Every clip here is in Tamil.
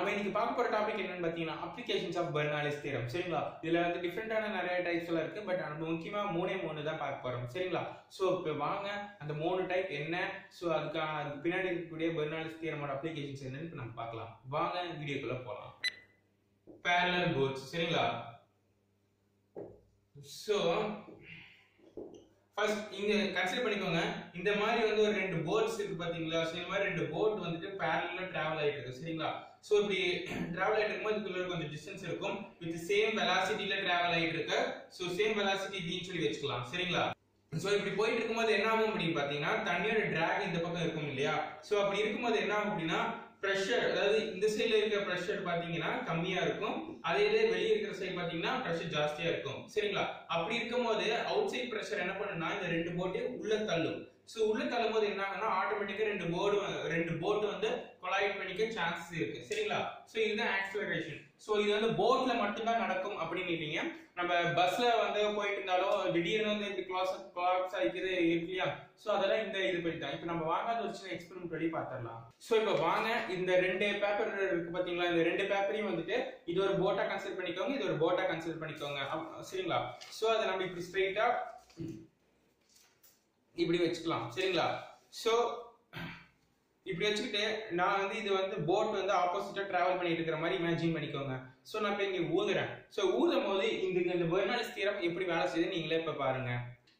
நம்ம இன்னைக்கு பார்க்க போற டாபிக் என்னன்னு பாத்தீங்கன்னா அப்ளிகேஷன்ஸ் ஆஃப் பெர்னாலிஸ் தியரம் சரிங்களா இதுல வந்து டிஃப்ரெண்டான நிறைய டைப்ஸ் எல்லாம் இருக்கு பட் நம்ம முக்கியமா மூணே மூணு தான் பார்க்க போறோம் சரிங்களா சோ இப்போ வாங்க அந்த மூணு டைப் என்ன சோ அதுக்கான அதுக்கு பின்னாடி இருக்கக்கூடிய பெர்னாலிஸ் தியரமோட அப்ளிகேஷன்ஸ் என்னன்னு இப்ப நம்ம பார்க்கலாம் வாங்க வீடியோக்குள்ள போலாம் parallel boards சரிங்களா சோ ஃபர்ஸ்ட் இங்க கன்சிடர் பண்ணிக்கோங்க இந்த மாதிரி வந்து ஒரு ரெண்டு போர்ட்ஸ் இருக்கு பாத்தீங்களா சோ இந்த மாதிரி ரெண்டு போர்ட் வந்துட்டு பேரலா டிராவல் ஆயிட்டு இருக்கு சரிங்களா சோ இப்படி டிராவல் ஆயிட்டு இருக்கும்போது இதுக்குள்ள கொஞ்சம் டிஸ்டன்ஸ் இருக்கும் வித் சேம் வெலாசிட்டில டிராவல் ஆயிட்டு இருக்கு சோ சேம் வெலாசிட்டி டின்னு சொல்லி வச்சுக்கலாம் சரிங்களா சோ இப்படி போயிட்டு இருக்கும்போது என்ன ஆகும் அப்படின்னு பாத்தீங்கன்னா தண்ணியோட டிராக் இந்த பக்கம் இருக்கும் இல்லையா சோ அப்படி இருக்கும்போது என்ன ஆகும் அப்படின்னா ப்ரெஷர் அதாவது இந்த சைடுல இருக்கிற ப்ரெஷர் பாத்தீங்கன்னா கம்மியா இருக்கும் அதே இது வெளியே இருக்கிற சைடு பாத்தீங்கன்னா ப்ரெஷர் ஜாஸ்தியா இருக்கும் சரிங்களா அப்படி இருக்கும்போது அவுட் சைட் ப்ரெஷர் என்ன பண்ணுன்னா இந்த ரெண்டு போட்டையும் உள்ள தள்ளும் சோ உள்ள தள்ளும் போது என்ன ஆகும்னா ஆட்டோமேட்டிக்கா ரெண்டு போர்டு ரெண்டு போட் வந்து கொலாய்ட் பண்ணிக்க சான்சஸ் இருக்கு சரிங்களா சோ இதுதான் ஆக்சலரேஷன் சோ இது வந்து போட்ல மட்டும்தான் நடக்கும் அப்படின்னு இல்லைங்க நம்ம பஸ்ல வந்து போயிட்டு இருந்தாலும் திடீர்னு வந்து இப்படி கிளாஸ் கிளாஸ் ஆகிக்கிறது இருக்கு இல்லையா சோ அதெல்லாம் இந்த இது பத்தி தான் இப்போ நம்ம வாங்காத ஒரு சின்ன எக்ஸ்பெரிமெண்ட் படி பார்த்துடலாம் சோ இப்போ வாங்க இந்த ரெண்டு பேப்பர் இருக்கு பாத்தீங்களா இந்த ரெண்டு பேப்பரையும் வந்துட்டு இது ஒரு போட்டா கன்சிடர் பண்ணிக்கோங்க இது ஒரு போட்டா கன்சிடர் பண்ணிக்கோங்க அப்~ சரிங்களா சோ அதை நம்ம இப்படி ஸ்ட்ரைட்டா இப்படி வச்சுக்கலாம் சரிங்களா சோ இப்படி வச்சுக்கிட்டு நான் வந்து இது வந்து போட் வந்து ஆப்போசிட்டா டிராவல் பண்ணிட்டு இருக்கிற மாதிரி இமேஜின் பண்ணிக்கோங்க சோ நான் இப்ப இங்க ஊதுறேன் சோ ஊதும் போது இந்த இந்த பெர்னாலிஸ் தியரம் எப்படி வேலை செய்யுது நீங்களே இப்ப பாருங்க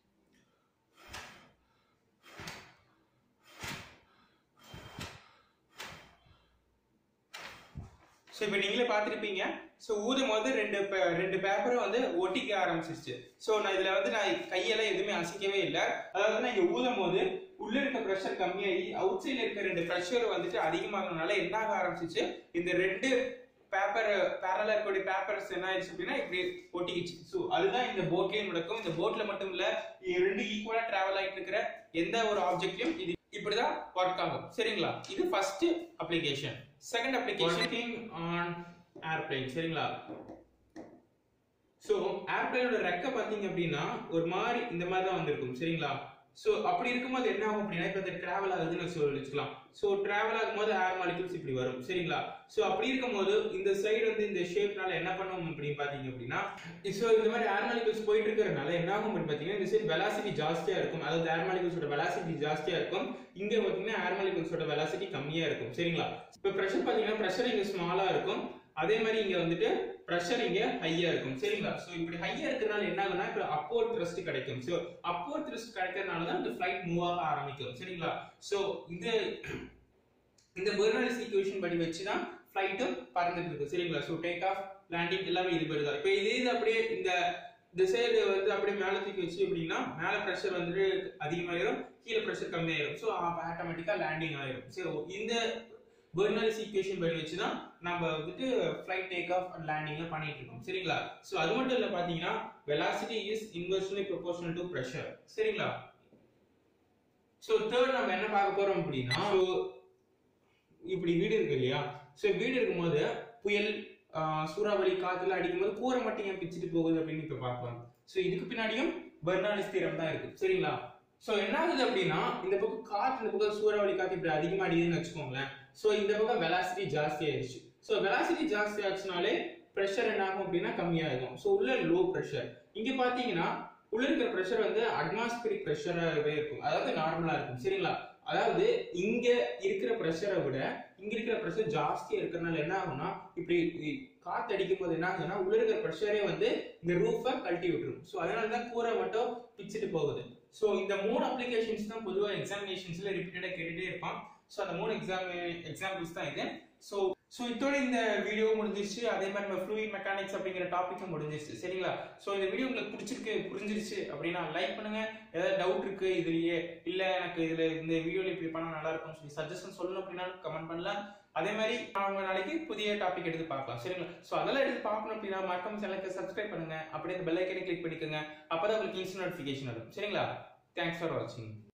ஸோ இப்போ நீங்களே பார்த்துருப்பீங்க ஸோ ஊதும் போது ரெண்டு பே- ரெண்டு பேப்பரும் வந்து ஒட்டிக்க ஆரம்பிச்சிருச்சு ஸோ நான் இதில் வந்து நான் கையெல்லாம் எதுவுமே அசைக்கவே இல்லை அதாவது நான் இங்கே ஊதும் போது உள்ள இருக்க ப்ரெஷர் கம்மியாகி அவுட் சைடில் இருக்க ரெண்டு ப்ரெஷர் வந்துட்டு அதிகமாகறதுனால என்ன ஆக ஆரம்பிச்சிச்சு இந்த ரெண்டு பேப்பர் பேரலா இருக்கக்கூடிய பேப்பர்ஸ் என்ன ஆயிடுச்சு அப்படின்னா இப்படி ஒட்டிக்கிச்சு ஸோ அதுதான் இந்த போட்லயும் நடக்கும் இந்த போட்ல மட்டும் இல்ல இது ரெண்டு ஈக்குவலா டிராவல் ஆயிட்டு இருக்கிற எந்த ஒரு ஆப்ஜெக்ட்லயும் இது இப்படிதான் ஒர்க் ஆகும் சரிங்களா இது first application second application on airplane சரிங்களா சோ ஏர்பிளைனோட ரெக்க பாத்தீங்க அப்படின்னா ஒரு மாதிரி இந்த மாதிரி தான் வந்திருக்கும் சரிங்களா சோ அப்படி இருக்கும்போது என்ன ஆகும் அப்படின்னா இப்ப இந்த டிராவல் ஆகுதுன்னு சொல்லி வச்சுக்கலாம் சோ டிராவல் ஆகும்போது ஏர் மாலிகூல்ஸ் இப்படி வரும் சரிங்களா சோ அப்படி இருக்கும்போது இந்த சைடு வந்து இந்த ஷேப்னால என்ன பண்ணுவோம் அப்படின்னு பாத்தீங்க அப்படின்னா சோ இந்த மாதிரி ஏர் மாலிகூல்ஸ் போயிட்டு இருக்கிறதுனால என்ன ஆகும் அப்படின்னு பாத்தீங்கன்னா இந்த சைடு வெலாசிட்டி ஜாஸ்தியா இருக்கும் அதாவது ஏர் மாலிகூல்ஸோட வெலாசிட்டி ஜாஸ்தியா இருக்கும் இங்க பாத்தீங்கன்னா ஏர் மாலிகூல்ஸோட வெலாசிட்டி கம்மியா இருக்கும் சரிங்களா இப்ப பிரஷர் பாத்தீங்கன்னா பிரஷர் இங்க ஸ்மாலா இருக்கும் அதே மாதிரி இங்க வந்துட்டு பிரஷர் இங்க ஹையா இருக்கும் சரிங்களா சோ இப்படி ஹையா இருக்கிறதுனால என்ன ஆகும்னா இப்ப அப்போர்ட் த்ரஸ்ட் கிடைக்கும் சோ அப்போர்ட் த்ரஸ்ட் கிடைக்கிறதுனால தான் இந்த ஃபிளைட் மூவ் ஆக ஆரம்பிக்கும் சரிங்களா சோ இந்த இந்த பெர்னாலிஸ் ஈக்குவேஷன் படி வச்சு தான் ஃபிளைட்டும் பறந்துட்டு இருக்கு சரிங்களா சோ டேக் ஆஃப் லேண்டிங் எல்லாமே இது படி தான் இப்போ இதே இது அப்படியே இந்த இந்த சைடு வந்து அப்படியே மேல தூக்கி வச்சு அப்படின்னா மேல ப்ரெஷர் வந்துட்டு அதிகமாயிரும் கீழே ப்ரெஷர் கம்மியாயிரும் ஸோ ஆட்டோமேட்டிக்கா லேண்டிங் ஆயிரும் ஸோ இந்த பெர்னாலிஸ் ஈக்குவேஷன் படி வச்சு தான் நம்ம வந்துட்டு ஃபிளைட் டேக் ஆஃப் அண்ட் லேண்டிங்ல பண்ணிட்டு இருக்கோம் சரிங்களா ஸோ அது மட்டும் இல்ல பாத்தீங்கன்னா velocity is inversely proportional to pressure சரிங்களா ஸோ தேர்ட் நம்ம என்ன பார்க்க போறோம் அப்படின்னா ஸோ இப்படி வீடு இருக்கு இல்லையா ஸோ வீடு இருக்கும்போது புயல் ஆஹ், சூறாவளி காத்துல அடிக்கும்போது கூரை மட்டும் ஏன் பிச்சுட்டு போகுது அப்படின்னு இப்ப பார்க்கலாம் ஸோ இதுக்கு பின்னாடியும் பெர்னாலிஸ் தியரம் தான் இருக்கு சரிங்களா ஸோ என்ன ஆகுது அப்படின்னா இந்த பக்கம் காத்து இந்த பக்கம் சூறாவளி காத்து இப்படி அதிகமா அடிக்குதுன்னு வச்சுக்கோங்களேன் ஸோ இந்த பக்கம் வெலாசிட்டி ஜாஸ்தி ஆயிடுச்சு ஸோ வெலாசிட்டி ஜாஸ்தி ஆச்சுனாலே ப்ரெஷர் என்ன ஆகும் அப்படின்னா கம்மியாகும் ஸோ உள்ள லோ ப்ரெஷர் இங்க பாத்தீங்கன்னா உள்ள இருக்கிற ப்ரெஷர் வந்து அட்மாஸ்பியரிக் ப்ரெஷராகவே இருக்கும் அதாவது நார்மலா இருக்கும் சரிங்களா அதாவது இங்க இருக்கிற ப்ரெஷரை விட இங்க இருக்கிற ப்ரெஷர் ஜாஸ்தியா இருக்கிறதுனால என்ன ஆகும்னா இப்படி இ- காத்து அடிக்கும் போது என்ன ஆகுதுன்னா உள்ள இருக்கிற ப்ரெஷரே வந்து இந்த ரூஃபை கழட்டி விட்டுரும் ஸோ அதனால தான் கூரை மட்டும் பிச்சுட்டு போகுது ஸோ இந்த மூணு அப்ளிகேஷன்ஸ் தான் பொதுவாக எக்ஸாமினேஷன்ஸ்ல ரிப்பீட்டடா கேட்டுட்டே இருப்பான் ஸோ அந்த மூணு எக்ஸாம் எக்ஸாம்பிள்ஸ் தான் இது ஸோ ஸோ இதோட இந்த வீடியோ முடிஞ்சிருச்சு அதே மாதிரி நம்ம ஃப்ளூயிட் மெக்கானிக்ஸ் அப்படிங்கிற டாபிக்கும் முடிஞ்சிருச்சு சரிங்களா ஸோ இந்த வீடியோ உங்களுக்கு பிடிச்சிருக்கு புரிஞ்சிருச்சு அப்படின்னா லைக் பண்ணுங்க ஏதாவது டவுட் இருக்கு இதுலயே இல்ல எனக்கு இதுல இந்த வீடியோல இப்படி பண்ணா நல்லா இருக்கும்னு சொல்லி சஜஷன் சொல்லணும் அப்படின்னா கமெண்ட் பண்ணலாம் அதே மாதிரி அவங்க நாளைக்கு புதிய டாபிக் எடுத்து பார்க்கலாம் சரிங்களா ஸோ அதெல்லாம் எடுத்து பார்க்கணும் அப்படின்னா மறக்காம சேனலுக்கு சப்ஸ்கிரைப் பண்ணுங்க அப்படியே இந்த பெல் ஐக்கனை கிளிக் பண்ணிக்கோங்க அப்பதான் உங்களுக்கு இன்ஸ்ட் நோட்டிஃபிகேஷன் வரும் சரிங்களா தேங்க்ஸ் ஃபார் வாட்சிங்